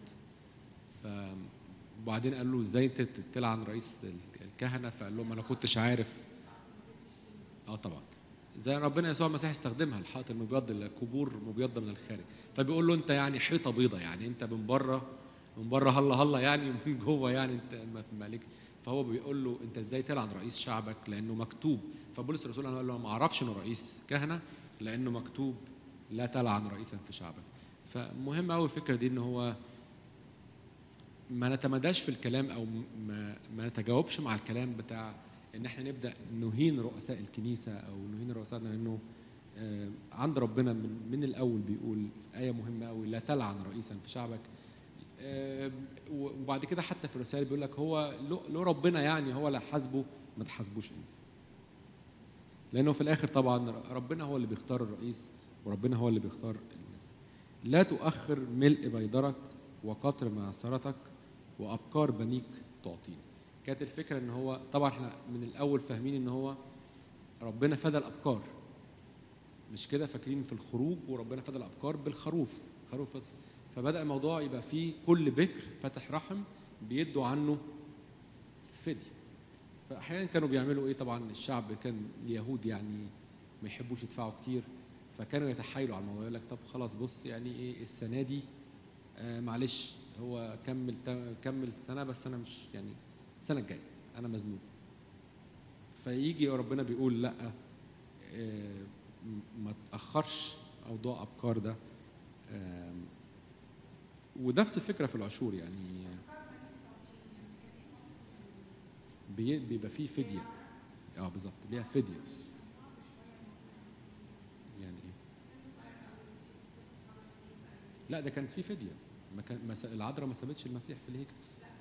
فبعدين قال له ازاي انت تلعن رئيس الكهنه فقال لهم انا كنتش عارف اه طبعا زي ربنا يسوع المسيح استخدمها الحائط المبيض القبور مبيضه من الخارج فبيقول له انت يعني حيطه بيضه يعني انت من بره من بره هلا هلا يعني ومن جوه يعني انت ما في مالك فهو بيقول له انت ازاي تلعن رئيس شعبك لانه مكتوب فبولس الرسول قال له ما اعرفش انه رئيس كهنه لانه مكتوب لا تلعن رئيسا في شعبك فمهم قوي الفكره دي ان هو ما نتمداش في الكلام او ما, ما نتجاوبش مع الكلام بتاع ان احنا نبدا نهين رؤساء الكنيسه او نهين رؤسائنا لانه آه، عند ربنا من, من الاول بيقول ايه مهمه قوي لا تلعن رئيسا في شعبك آه، وبعد كده حتى في الرسائل بيقول لك هو له له ربنا يعني هو اللي حاسبه ما تحاسبوش انت لانه في الاخر طبعا ربنا هو اللي بيختار الرئيس وربنا هو اللي بيختار الناس لا تؤخر ملء بيدرك وقطر معصرتك وابكار بنيك تعطيني كانت الفكره ان هو طبعا احنا من الاول فاهمين ان هو ربنا فدى الابكار مش كده فاكرين في الخروج وربنا فدى الابكار بالخروف خروف بس فبدا الموضوع يبقى فيه كل بكر فتح رحم بيدوا عنه فديه فاحيانا كانوا بيعملوا ايه طبعا الشعب كان اليهود يعني ما يحبوش يدفعوا كتير فكانوا يتحايلوا على الموضوع يقول لك طب خلاص بص يعني ايه السنه دي آه معلش هو كمل تا- كمل سنه بس انا مش يعني السنه الجايه انا مزنوق فيجي ربنا بيقول لا آه، م- ما تاخرش موضوع ابكار ده آم، ونفس الفكره في العشور يعني بي- بيبقى فيه فديه اه بالظبط ليها فديه يعني ايه لا ده كان في فديه ما كان ما س- العذراء ما سابتش المسيح في الهيكل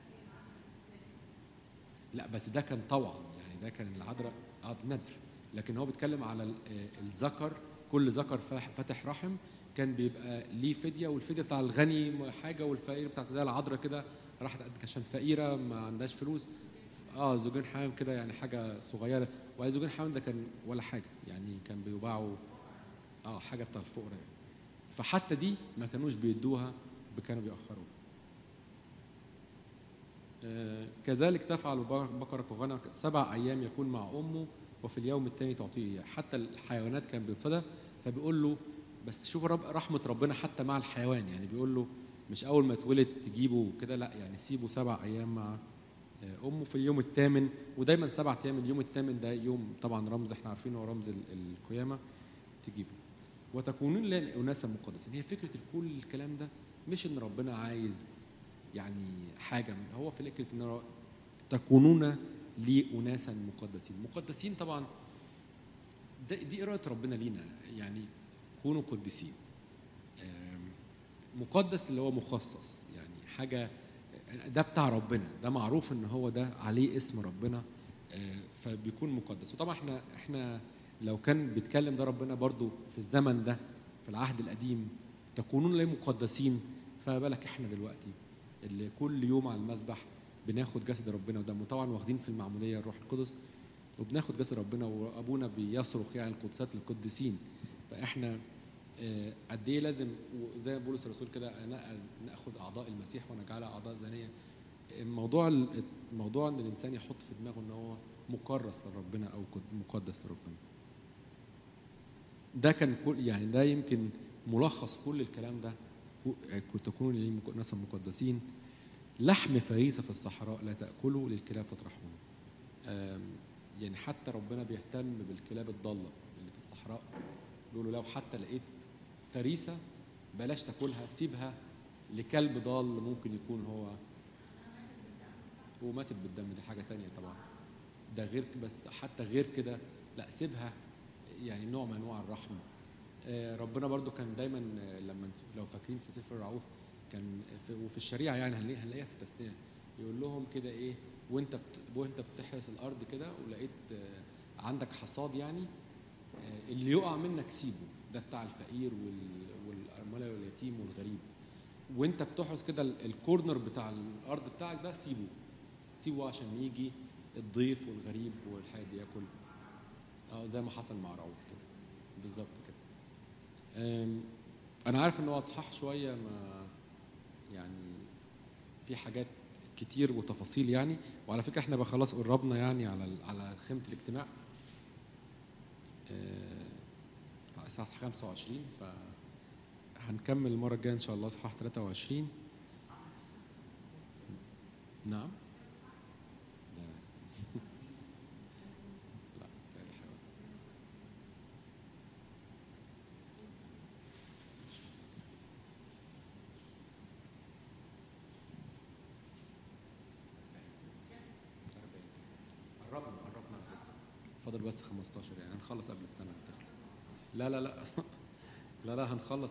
لا بس ده كان طوعا يعني ده كان العذراء اه ندر لكن هو بيتكلم على ال- آه، الذكر كل ذكر فاح- فاتح رحم كان بيبقى ليه فديه والفديه بتاع الغني حاجه والفقير بتاعت ده العذراء كده راحت قد- عشان فقيره ما عندهاش فلوس اه زوجين حمام كده يعني حاجه صغيره وهي زوجين حمام ده كان ولا حاجه يعني كان بيباعوا اه حاجه بتاع الفقراء يعني. فحتى دي ما كانوش بيدوها كانوا بيأخروها آه، كذلك تفعل بقرة وغنم سبع أيام يكون مع أمه وفي اليوم الثاني تعطيه إياه. حتى الحيوانات كان بيفدى فبيقول له بس شوف رب رحمة ربنا حتى مع الحيوان يعني بيقول له مش أول ما اتولد تجيبه كده لا يعني سيبه سبع أيام مع آه، أمه في اليوم الثامن ودايما سبع أيام اليوم الثامن ده يوم طبعا رمز احنا عارفينه هو رمز ال- القيامة تجيبه وتكونون لنا أناسا مقدسين هي فكرة كل الكلام ده مش إن ربنا عايز يعني حاجة من هو في فكرة إن ر- تكونون لي أناسا مقدسين مقدسين طبعا ده دي إرادة ربنا لينا يعني كونوا قديسين آم، مقدس اللي هو مخصص يعني حاجة ده بتاع ربنا ده معروف ان هو ده عليه اسم ربنا آه، فبيكون مقدس وطبعا احنا احنا لو كان بيتكلم ده ربنا برضو في الزمن ده في العهد القديم تكونون لي مقدسين فما بالك احنا دلوقتي اللي كل يوم على المسبح بناخد جسد ربنا ودمه طبعا واخدين في المعموديه الروح القدس وبناخد جسد ربنا وابونا بيصرخ يعني القدسات للقديسين فاحنا آه، قد ايه لازم وزي ما بولس الرسول كده نأ- ناخذ اعضاء المسيح ونجعلها اعضاء زانيه الموضوع الموضوع ان الانسان يحط في دماغه ان هو مكرس لربنا او قد- مقدس لربنا ده كان كل يعني ده يمكن ملخص كل الكلام ده كنت تكونوا لي مك- ناسا مقدسين لحم فريسه في الصحراء لا تاكله للكلاب تطرحونه آم، يعني حتى ربنا بيهتم بالكلاب الضاله اللي في الصحراء بيقولوا لو حتى لقيت فريسه بلاش تاكلها سيبها لكلب ضال ممكن يكون هو وماتت بالدم دي حاجه تانية طبعا ده غير بس حتى غير كده لا سيبها يعني نوع من انواع الرحمه آه، ربنا برضو كان دايما آه، لما انتوا لو فاكرين في سفر الرعوف كان في وفي الشريعه يعني هنلاقيها هنلاقيها في التثنيه يقول لهم كده ايه وانت بت وانت بتحرس الارض كده ولقيت آه، عندك حصاد يعني آه، اللي يقع منك سيبه ده بتاع الفقير وال- والارمله واليتيم والغريب وانت بتحرس كده ال- الكورنر بتاع الارض بتاعك ده سيبه سيبه عشان يجي الضيف والغريب والحاجات دي ياكل اه زي ما حصل مع رعوف كده بالظبط كده أم، انا عارف ان هو اصحاح شويه ما يعني في حاجات كتير وتفاصيل يعني وعلى فكره احنا بقى خلاص قربنا يعني على ال- على خيمه الاجتماع آه، بتاع الساعه 25 ف هنكمل المره الجايه ان شاء الله اصحاح 23 نعم ده قربنا قربنا على فكره فاضل بس 15 يعني هنخلص قبل السنه بتاعتنا لا لا لا لا لا هنخلص